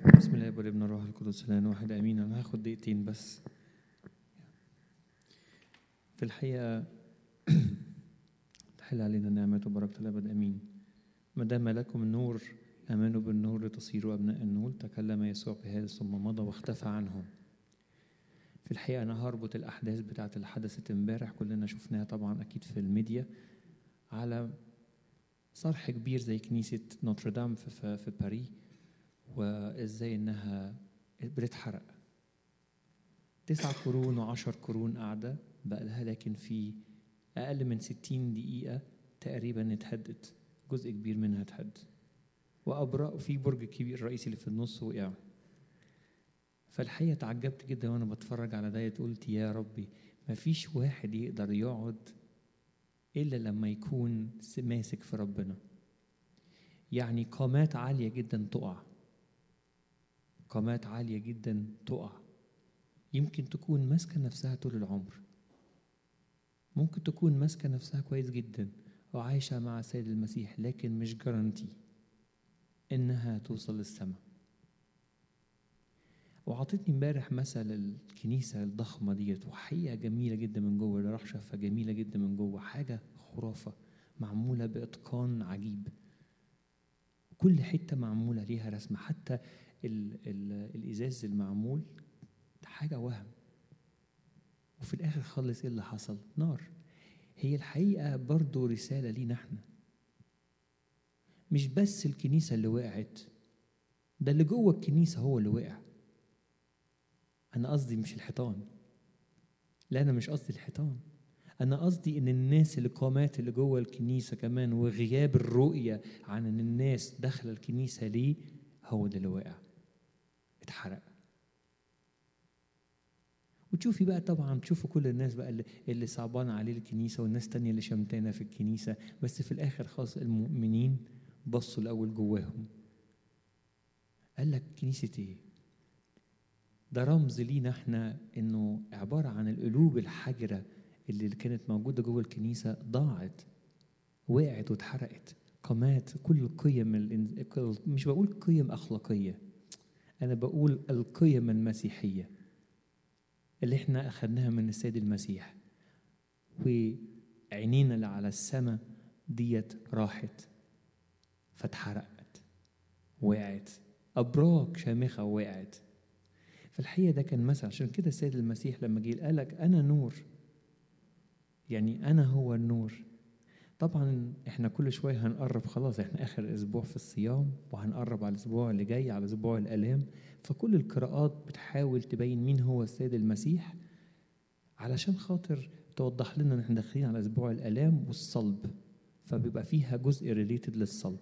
بسم الله والابن الروح القدس الان واحد امين انا هاخد دقيقتين بس في الحقيقه تحل علينا نعمة وبركة الابد امين ما دام لكم النور امنوا بالنور لتصيروا ابناء النور تكلم يسوع بهذا ثم مضى واختفى عنهم في الحقيقه انا هربط الاحداث بتاعه اللي حدثت امبارح كلنا شفناها طبعا اكيد في الميديا على صرح كبير زي كنيسه نوتردام في, في, في باريس وازاي انها بتتحرق تسعة قرون وعشر قرون قاعدة بقى لها لكن في أقل من ستين دقيقة تقريبا اتهدت جزء كبير منها اتهد وأبرأ في برج كبير رئيسي اللي في النص وقع فالحقيقة تعجبت جدا وأنا بتفرج على ده قلت يا ربي مفيش واحد يقدر يقعد إلا لما يكون ماسك في ربنا يعني قامات عالية جدا تقع قامات عالية جدا تقع يمكن تكون ماسكة نفسها طول العمر ممكن تكون ماسكة نفسها كويس جدا وعايشة مع السيد المسيح لكن مش جارانتي إنها توصل للسماء وعطتني امبارح مثل الكنيسة الضخمة ديت وحقيقة جميلة جدا من جوه اللي راح شافها جميلة جدا من جوه حاجة خرافة معمولة بإتقان عجيب كل حتة معمولة ليها رسمة حتى ال ال الإزاز المعمول حاجة وهم وفي الآخر خلص إيه اللي حصل نار هي الحقيقة برضو رسالة لينا احنا مش بس الكنيسة اللي وقعت ده اللي جوه الكنيسة هو اللي وقع أنا قصدي مش الحيطان لا أنا مش قصدي الحيطان أنا قصدي إن الناس اللي قامات اللي جوه الكنيسة كمان وغياب الرؤية عن إن الناس داخلة الكنيسة ليه هو ده اللي واقع اتحرق وتشوفي بقى طبعا تشوفوا كل الناس بقى اللي, اللي صعبان عليه الكنيسة والناس تانية اللي شمتانة في الكنيسة بس في الآخر خالص المؤمنين بصوا الأول جواهم قال لك كنيسة إيه؟ ده رمز لينا احنا انه عبارة عن القلوب الحجرة اللي كانت موجودة جوه الكنيسة ضاعت وقعت واتحرقت قامات كل القيم مش بقول قيم أخلاقية أنا بقول القيم المسيحية اللي احنا أخدناها من السيد المسيح وعينينا اللي على السماء ديت راحت فاتحرقت وقعت أبراج شامخة وقعت فالحقيقة ده كان مثل عشان كده السيد المسيح لما جه قال لك أنا نور يعني أنا هو النور طبعا احنا كل شوية هنقرب خلاص احنا آخر أسبوع في الصيام وهنقرب على الأسبوع اللي جاي على أسبوع الآلام فكل القراءات بتحاول تبين مين هو السيد المسيح علشان خاطر توضح لنا ان احنا داخلين على أسبوع الآلام والصلب فبيبقى فيها جزء ريليتد للصلب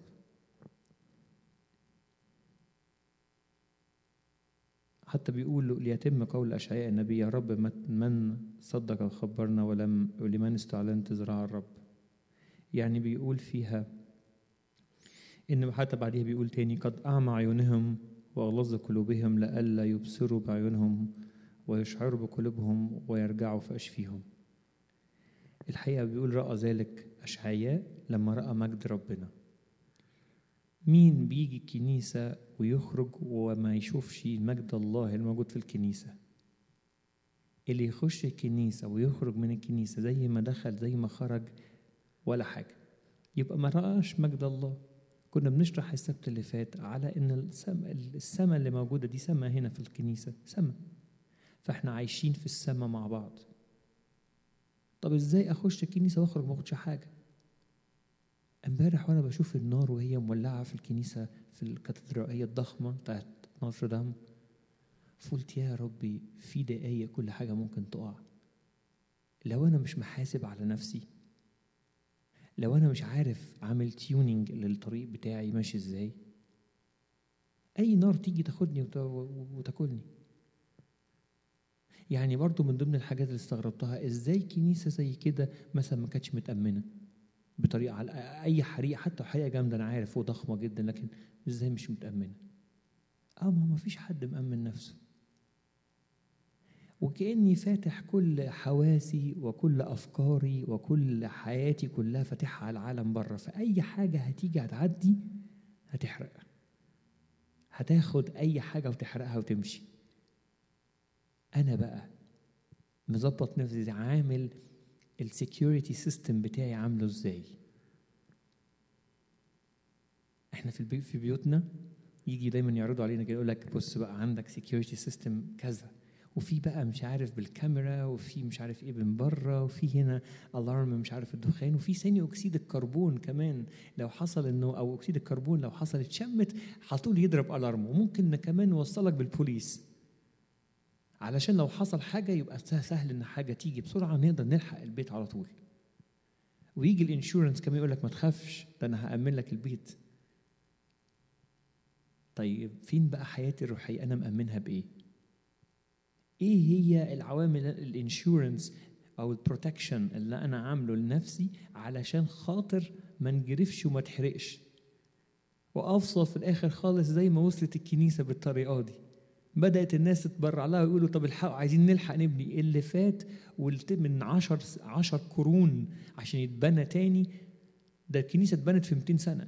حتى بيقول ليتم قول أشعياء النبي يا رب من صدق وخبرنا ولم ولمن استعلنت ذراع الرب يعني بيقول فيها إن حتى بعديها بيقول تاني قد أعمى عيونهم وأغلظ قلوبهم لئلا يبصروا بعيونهم ويشعروا بقلوبهم ويرجعوا فأشفيهم الحقيقة بيقول رأى ذلك أشعياء لما رأى مجد ربنا مين بيجي الكنيسة ويخرج وما يشوفش مجد الله الموجود في الكنيسة اللي يخش الكنيسة ويخرج من الكنيسة زي ما دخل زي ما خرج ولا حاجة يبقى ما رأش مجد الله كنا بنشرح السبت اللي فات على ان السماء السماء اللي موجودة دي سماء هنا في الكنيسة سماء فاحنا عايشين في السماء مع بعض طب ازاي اخش الكنيسة واخرج ما اخدش حاجة امبارح وانا بشوف النار وهي مولعه في الكنيسه في الكاتدرائيه الضخمه بتاعت نوتردام فقلت يا ربي في دقايق كل حاجه ممكن تقع لو انا مش محاسب على نفسي لو انا مش عارف عامل تيوننج للطريق بتاعي ماشي ازاي اي نار تيجي تاخدني وتاكلني يعني برضو من ضمن الحاجات اللي استغربتها ازاي كنيسه زي كده مثلا ما كانتش متامنه بطريقه على اي حريقه حتى حريقه جامده انا عارف وضخمه جدا لكن ازاي مش متامنه اه ما ما فيش حد مامن نفسه وكاني فاتح كل حواسي وكل افكاري وكل حياتي كلها فاتحها على العالم بره فاي حاجه هتيجي هتعدي هتحرق هتاخد اي حاجه وتحرقها وتمشي انا بقى مظبط نفسي عامل السكيورتي سيستم بتاعي عامله ازاي احنا في البي في بيوتنا يجي دايما يعرضوا علينا كده يقول لك بص بقى عندك سكيورتي سيستم كذا وفي بقى مش عارف بالكاميرا وفي مش عارف ايه من بره وفي هنا الارم مش عارف الدخان وفي ثاني اكسيد الكربون كمان لو حصل انه او اكسيد الكربون لو حصل اتشمت على طول يضرب الارم وممكن كمان يوصلك بالبوليس علشان لو حصل حاجه يبقى سهل ان حاجه تيجي بسرعه نقدر نلحق البيت على طول ويجي الانشورنس كمان يقول لك ما تخافش ده انا هامن لك البيت طيب فين بقى حياتي الروحيه انا مامنها بايه ايه هي العوامل الانشورنس او البروتكشن اللي انا عامله لنفسي علشان خاطر ما نجرفش وما تحرقش واوصل في الاخر خالص زي ما وصلت الكنيسه بالطريقه دي بدات الناس تتبرع لها ويقولوا طب الحق عايزين نلحق نبني اللي فات من عشر عشر قرون عشان يتبنى تاني ده الكنيسه اتبنت في 200 سنه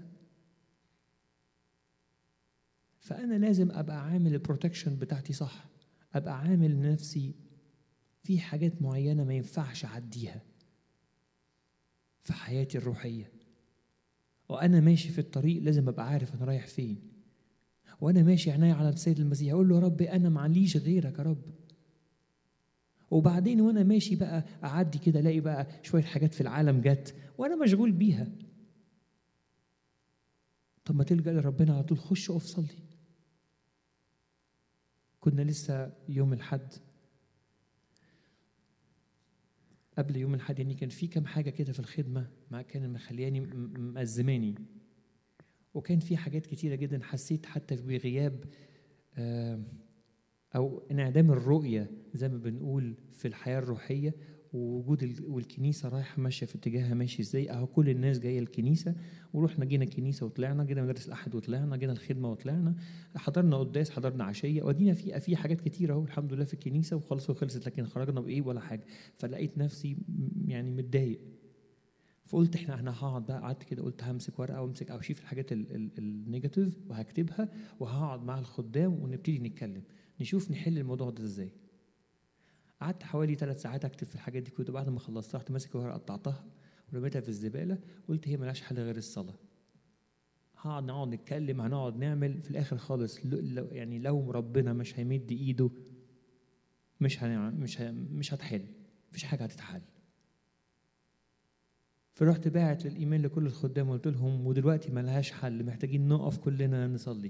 فانا لازم ابقى عامل البروتكشن بتاعتي صح ابقى عامل لنفسي في حاجات معينه ما ينفعش اعديها في حياتي الروحيه وانا ماشي في الطريق لازم ابقى عارف انا رايح فين وانا ماشي عينيا على السيد المسيح اقول له يا رب انا معليش غيرك يا رب وبعدين وانا ماشي بقى اعدي كده الاقي بقى شويه حاجات في العالم جت وانا مشغول بيها طب ما تلجا لربنا على طول خش اقف صلي كنا لسه يوم الحد قبل يوم الحد يعني كان في كام حاجه كده في الخدمه ما كان مخلياني مأزماني وكان في حاجات كتيره جدا حسيت حتى بغياب او انعدام الرؤيه زي ما بنقول في الحياه الروحيه ووجود والكنيسه رايحه ماشيه في اتجاهها ماشي ازاي اهو كل الناس جايه الكنيسه ورحنا جينا الكنيسه وطلعنا جينا مدارس الاحد وطلعنا جينا الخدمه وطلعنا حضرنا قداس حضرنا عشيه ودينا في في حاجات كتيره اهو الحمد لله في الكنيسه وخلص وخلصت لكن خرجنا بايه ولا حاجه فلقيت نفسي يعني متضايق فقلت احنا انا هقعد بقى قعدت كده قلت همسك ورقه وامسك او اشوف الحاجات النيجاتيف وهكتبها وهقعد مع الخدام ونبتدي نتكلم نشوف نحل الموضوع ده ازاي قعدت حوالي ثلاث ساعات اكتب في الحاجات دي كده بعد ما خلصت رحت ماسك ورقه قطعتها ورميتها في الزباله قلت هي ملهاش حل غير الصلاه هقعد نقعد نتكلم هنقعد نعمل في الاخر خالص لو يعني لو ربنا مش هيمد ايده مش هن... مش ه... مش هتحل مفيش حاجه هتتحل فرحت باعت للايمان لكل الخدام وقلت لهم ودلوقتي ملهاش حل محتاجين نقف كلنا نصلي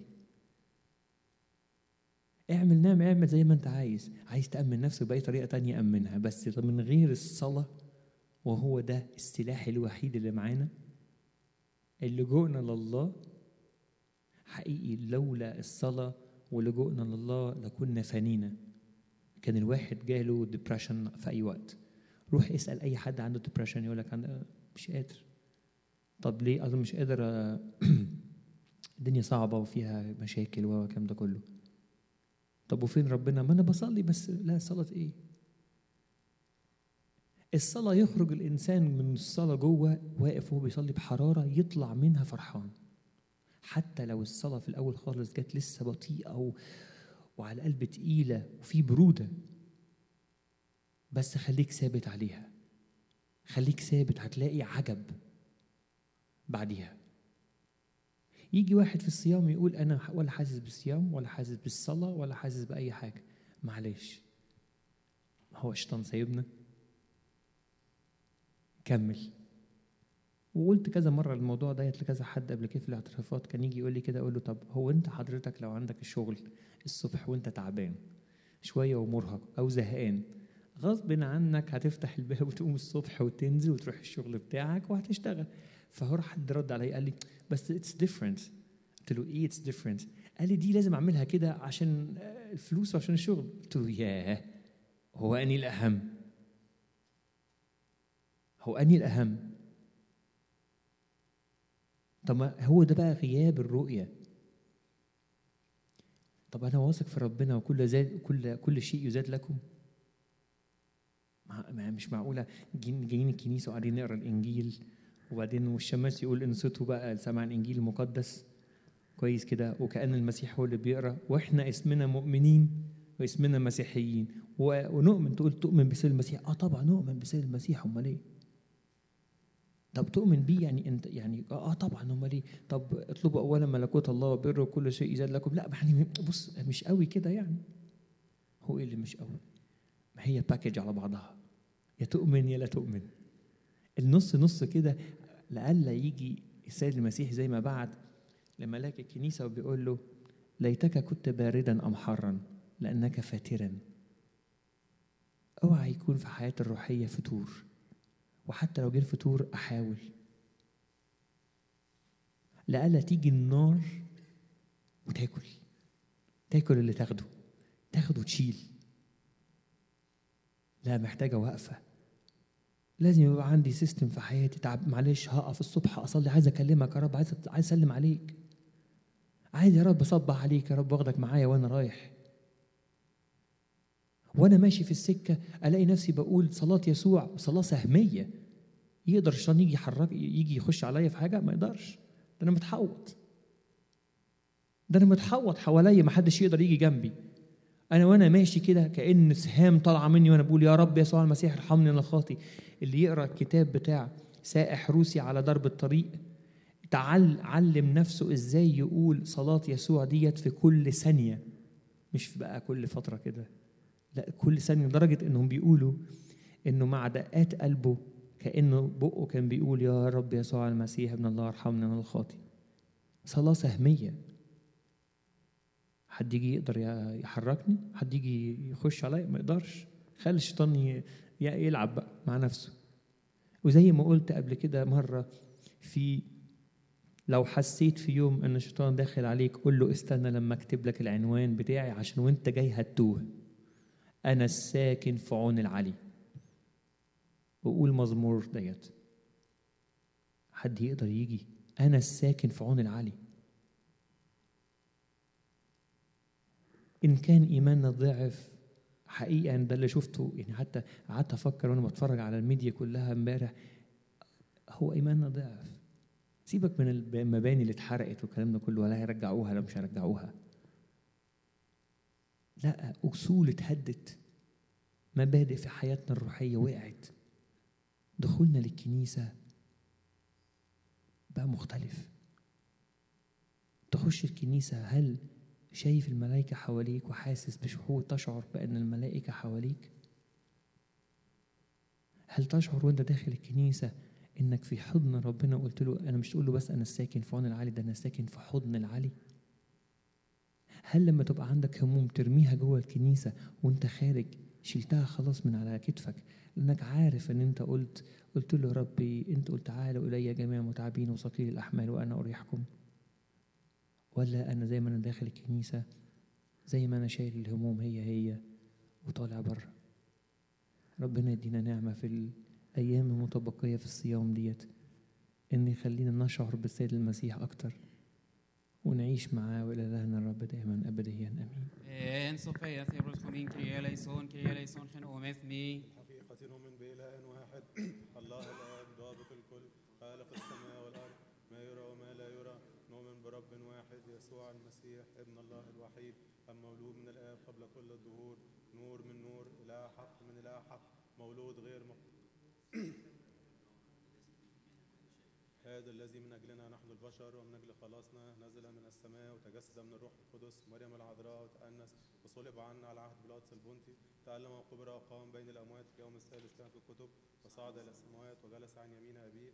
اعمل نعم اعمل زي ما انت عايز عايز تأمن نفسك بأي طريقة تانية أمنها بس من غير الصلاة وهو ده السلاح الوحيد اللي معانا اللجوءنا لله حقيقي لولا الصلاة ولجوءنا لله لكنا فانينا كان الواحد جاله ديبريشن في أي وقت روح اسأل أي حد عنده ديبريشن يقول لك أنا مش قادر طب ليه أنا مش قادر الدنيا صعبة وفيها مشاكل والكلام ده كله طب وفين ربنا ما انا بصلي بس لا صلاة ايه الصلاة يخرج الإنسان من الصلاة جوه واقف وهو بيصلي بحرارة يطلع منها فرحان حتى لو الصلاة في الأول خالص جت لسه بطيئة و... وعلى القلب تقيلة وفي برودة بس خليك ثابت عليها خليك ثابت هتلاقي عجب بعديها يجي واحد في الصيام يقول انا ولا حاسس بالصيام ولا حاسس بالصلاه ولا حاسس باي حاجه معلش هو الشيطان سايبنا كمل وقلت كذا مره الموضوع ديت لكذا حد قبل كده في الاعترافات كان يجي يقول لي كده اقول له طب هو انت حضرتك لو عندك الشغل الصبح وانت تعبان شويه ومرهق او زهقان غصب عنك هتفتح الباب وتقوم الصبح وتنزل وتروح الشغل بتاعك وهتشتغل فهو حد رد عليا قال لي بس اتس ديفرنت قلت له ايه اتس ديفرنت قال لي دي لازم اعملها كده عشان الفلوس وعشان الشغل قلت له ياه هو اني الاهم هو اني الاهم طب ما هو ده بقى غياب الرؤيه طب انا واثق في ربنا وكل زاد كل كل شيء يزاد لكم مش معقوله جايين الكنيسه وقاعدين نقرا الانجيل وبعدين والشماس يقول انصتوا بقى سمع الانجيل المقدس كويس كده وكأن المسيح هو اللي بيقرأ وإحنا اسمنا مؤمنين واسمنا مسيحيين و- ونؤمن تقول تؤمن بسيد المسيح اه طبعا نؤمن بسيد المسيح امال ايه طب تؤمن بيه يعني انت يعني اه طبعا امال ايه طب اطلبوا اولا ملكوت الله وبره وكل شيء يزاد لكم لا يعني بص مش قوي كده يعني هو ايه اللي مش قوي ما هي باكج على بعضها يا تؤمن يا لا تؤمن النص نص كده لئلا يجي السيد المسيح زي ما بعد لملاك الكنيسه وبيقول له ليتك كنت باردا ام حارا لانك فاترا اوعى يكون في حياتي الروحيه فتور وحتى لو جه الفتور احاول لئلا تيجي النار وتاكل تاكل اللي تاخده تاخده وتشيل لا محتاجه وقفه لازم يبقى عندي سيستم في حياتي تعب معلش هقف الصبح اصلي عايز اكلمك يا رب عايز عايز اسلم عليك عايز يا رب اصبح عليك يا رب واخدك معايا وانا رايح وانا ماشي في السكه الاقي نفسي بقول صلاه يسوع صلاه سهميه يقدر الشيطان يجي يحرك يجي يخش عليا في حاجه ما يقدرش ده انا متحوط ده انا متحوط حواليا ما حدش يقدر يجي جنبي انا وانا ماشي كده كان سهام طالعه مني وانا بقول يا رب يسوع المسيح ارحمني انا الخاطي اللي يقرا الكتاب بتاع سائح روسي على درب الطريق تعال علم نفسه ازاي يقول صلاه يسوع ديت في كل ثانيه مش في بقى كل فتره كده لا كل ثانيه لدرجه انهم بيقولوا انه مع دقات قلبه كانه بقه كان بيقول يا رب يسوع المسيح ابن الله ارحمني انا الخاطي صلاه سهميه حد يجي يقدر يحركني حد يجي يخش عليا ما يقدرش خلي الشيطان ي- يلعب بقى مع نفسه وزي ما قلت قبل كده مرة في لو حسيت في يوم ان الشيطان داخل عليك قول له استنى لما اكتب لك العنوان بتاعي عشان وانت جاي هتوه انا الساكن في عون العلي وقول مزمور ديت حد يقدر يجي انا الساكن في عون العلي ان كان ايماننا ضعف حقيقه ده اللي شفته يعني حتى قعدت افكر وانا بتفرج على الميديا كلها امبارح هو ايماننا ضعف سيبك من المباني اللي اتحرقت والكلام ده كله ولا هيرجعوها لا مش هيرجعوها لا اصول اتهدت مبادئ في حياتنا الروحيه وقعت دخولنا للكنيسه بقى مختلف تخش الكنيسه هل شايف الملائكة حواليك وحاسس بشعور تشعر بأن الملائكة حواليك؟ هل تشعر وانت داخل الكنيسة انك في حضن ربنا وقلت له انا مش تقول له بس انا ساكن في عون العلي ده انا ساكن في حضن العلي؟ هل لما تبقى عندك هموم ترميها جوه الكنيسة وانت خارج شلتها خلاص من على كتفك لانك عارف ان انت قلت قلت له ربي انت قلت تعالوا الي جميع متعبين وثقيل الاحمال وانا اريحكم ولا أنا زي ما أنا داخل الكنيسة زي ما أنا شايل الهموم هي هي وطالع بره ربنا يدينا نعمة في الأيام المتبقية في الصيام ديت إن يخلينا نشعر بالسيد المسيح أكتر ونعيش معاه وإلى لهنا الرب دائما أبديا آمين En Sofia Thebros Konin Kyrie eleison, Kyrie eleison, Chen Omethmi. حقيقة نؤمن بإله واحد الله الآب ضابط الكل خالق السماء والأرض ما يرى وما لا يرى نؤمن برب واحد يسوع المسيح ابن الله الوحيد المولود من الآب قبل كل الظهور نور من نور إله حق من إله حق مولود غير مق... هذا الذي من أجلنا نحن البشر ومن أجل خلاصنا نزل من السماء وتجسد من الروح القدس مريم العذراء وتأنس وصلب عنا على عهد بيلاطس البنطي تألم وقبر وقام بين الأموات في يوم الثالث كما في الكتب وصعد إلى السماوات وجلس عن يمين أبيه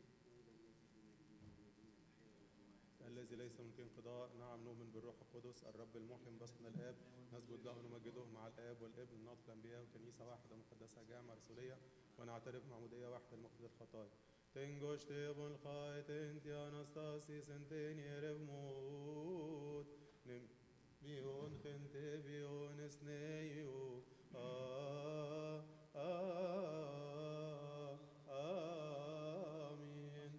الذي ليس من في انقضاء نعم نؤمن بالروح القدس الرب المحيي من بطن الآب نسجد له ونمجده مع الآب والابن نطق الأنبياء وكنيسة واحدة مقدسة جامعة رسولية ونعترف معمودية واحدة لمغفرة الخطايا Tengo stebul chait enti anastasis enteniere mod, nem bion gente bion esneiu, ah, ah, amin.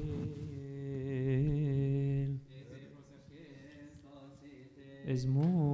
Esmo